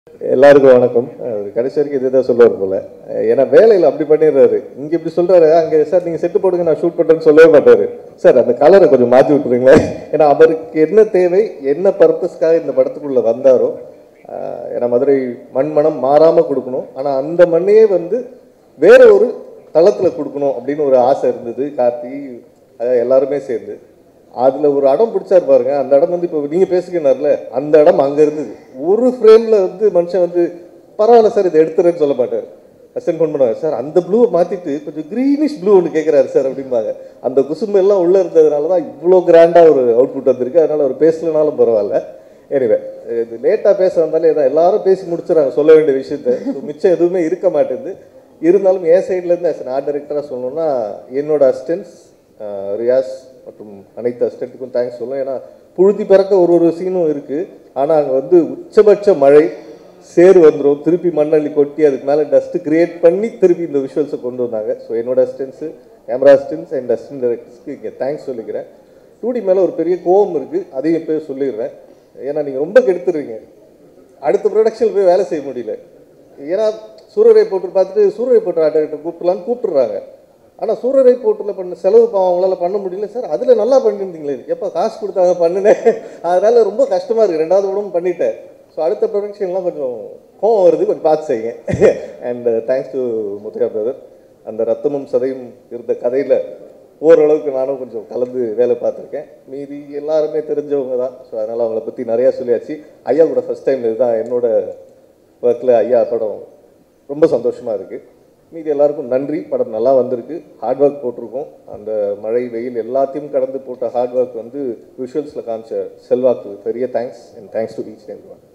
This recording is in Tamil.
எல்லாருக்கும் வணக்கம் அவர் கடைசி வரைக்கும் இதுதான் சொல்லுவார் போல ஏன்னா வேலையில் அப்படி பண்ணிடுறாரு இங்க இப்படி சொல்றாரு அங்க சார் நீங்க செட்டு போடுங்க நான் ஷூட் பண்றேன்னு சொல்லவே மாட்டாரு சார் அந்த கலரை கொஞ்சம் மாத்தி விட்டுருங்களேன் ஏன்னா அவருக்கு என்ன தேவை என்ன பர்பஸ்க்காக இந்த படத்துக்குள்ள வந்தாரோ ஆஹ் ஏன்னா மதுரை மண் மனம் மாறாம கொடுக்கணும் ஆனா அந்த மண்ணையே வந்து வேற ஒரு தளத்துல கொடுக்கணும் அப்படின்னு ஒரு ஆசை இருந்தது கார்த்தி அதாவது எல்லாருமே சேர்ந்து அதுல ஒரு இடம் பிடிச்சாரு பாருங்க அந்த இடம் வந்து இப்போ நீங்க பேசுகிறனார்ல அந்த இடம் அங்க இருந்தது ஒரு ஃப்ரேம்ல வந்து மனுஷன் வந்து பரவாயில்ல சார் இதை எடுத்துறேன்னு சொல்ல மாட்டார் அசன் ஃபோன் பண்ணுவாங்க சார் அந்த ப்ளூவை மாத்திட்டு கொஞ்சம் க்ரீனிஷ் ப்ளூ ஒன்று கேட்குறாரு சார் அப்படிம்பாங்க அந்த குசும்பு எல்லாம் உள்ள இருந்ததுனால தான் இவ்வளோ கிராண்டா ஒரு அவுட்புட் வந்திருக்கு அதனால அவர் பேசலனாலும் பரவாயில்ல எனிவே இது லேட்டாக பேச வந்தாலே இதான் எல்லாரும் பேசி முடிச்சிடறாங்க சொல்ல வேண்டிய விஷயத்த So, மிச்சம் எதுவுமே இருக்க மாட்டேங்குது இருந்தாலும் என் சைட்லேருந்து ஆஸ் ஆர்ட் டைரக்டராக சொல்லணும்னா என்னோட அசிஸ்டன்ஸ் ரியாஸ் மற்றும் அனைத்து அசிஸ்டண்ட்டுக்கும் தேங்க்ஸ் சொல்லுவேன் ஏன்னா புழுதி பிறக்க ஒரு ஒரு சீனும் இருக்குது ஆனால் அங்கே வந்து உச்சபட்ச மழை சேறு வந்துடும் திருப்பி மண்ணள்ளி கொட்டி அதுக்கு மேலே டஸ்ட்டு கிரியேட் பண்ணி திருப்பி இந்த விஷுவல்ஸை கொண்டு வந்தாங்க ஸோ என்னோட assistants camera assistants and assistant டைரக்டர்ஸ்க்கு இங்கே தேங்க்ஸ் சொல்லிக்கிறேன் டூடி மேலே ஒரு பெரிய கோவம் இருக்குது அதையும் இப்போ சொல்லிடுறேன் ஏன்னா நீங்கள் ரொம்ப கெடுத்துடுறீங்க அடுத்த ப்ரொடக்ஷனில் போய் வேலை செய்ய முடியல ஏன்னா சூரரை போட்டு பார்த்துட்டு சூரரை போட்டு ஆட்டர்கிட்ட கூப்பிடலான்னு கூப்பிட்டுறாங்க ஆனால் சூரரை போட்டில் பண்ண செலவு பாவம் அவங்களால பண்ண முடியல சார் அதில் நல்லா பண்ணியிருந்தீங்களே எப்போ காசு கொடுத்தாங்க பண்ணினேன் அதனால ரொம்ப கஷ்டமாக இருக்குது ரெண்டாவது உடம்பு பண்ணிட்டேன் ஸோ அடுத்த ப்ரொடக்ஷன்லாம் கொஞ்சம் கோவம் வருது கொஞ்சம் பார்த்து செய்யுங்க and thanks to Muthaiah brother அந்த ரத்தமும் சதையும் இருந்த கதையில் ஓரளவுக்கு நானும் கொஞ்சம் கலந்து வேலை பார்த்துருக்கேன் மீதி எல்லாருமே தெரிஞ்சவங்க தான் ஸோ அதனால் அவங்கள பற்றி நிறையா சொல்லியாச்சு ஐயா கூட ஃபஸ்ட் டைம் இதுதான் என்னோட ஒர்க்கில் ஐயா படம் ரொம்ப சந்தோஷமாக இருக்குது மீதி எல்லாருக்கும் நன்றி படம் நல்லா வந்திருக்கு ஹார்ட் ஒர்க் போட்டிருக்கோம் அந்த மழை வெயில் எல்லாத்தையும் கடந்து போட்ட ஹார்ட் ஒர்க் வந்து விஷுவல்ஸில் காமிச்ச செல்வாக்கு பெரிய thanks and thanks to reach one